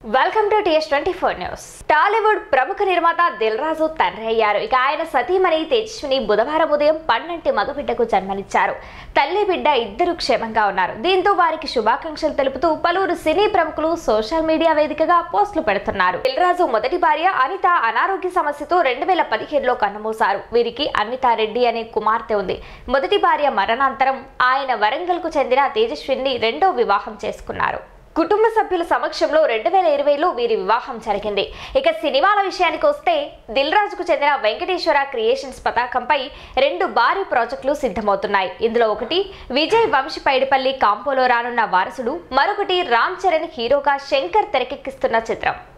welcome to TS twenty four news Tollywood ప్రముఖ నిర్మాత దిల్ రాజు తండ్రి అయ్యారు ఇక ఆయన సతీమణి తేజస్విని బుధవారం ఉదయం పన్నంటి మగబిడ్డకు జన్మనిచ్చారు తల్లి బిడ్డ ఇద్దరు క్షేమంగా ఉన్నారు దీంతో వారికి శుభాకాంక్షలు తెలుపుతూ పలువురు సినీ ప్రముఖులు సోషల్ మీడియా వేదికగా పోస్టులు పెడుతున్నారు దిల్ రాజు మొదటి భార్య అనిత అనారోగ్య సమస్యతో రెండు వేల పదిహేడులో కన్నుమూశారు వీరికి అన్వితారెడ్డి అనే కుమార్తె ఉంది మొదటి భార్య మరణాంతరం ఆయన వరంగల్కు చెందిన తేజస్విని రెండో వివాహం చేసుకున్నారు కుటుంబ సభ్యుల సమక్షంలో రెండు వేల ఇరవైలో వీరి వివాహం జరిగింది ఇక సినిమాల విషయానికి వస్తే దిల్ రాజుకు చెందిన వెంకటేశ్వర క్రియేషన్స్ పతాకంపై రెండు భారీ ప్రాజెక్టులు సిద్ధమవుతున్నాయి ఇందులో ఒకటి విజయ్ వంశీ పైడిపల్లి కాంపోలో రానున్న వారసుడు మరొకటి రామ్ చరణ్ హీరోగా శంకర్ తెరకెక్కిస్తున్న చిత్రం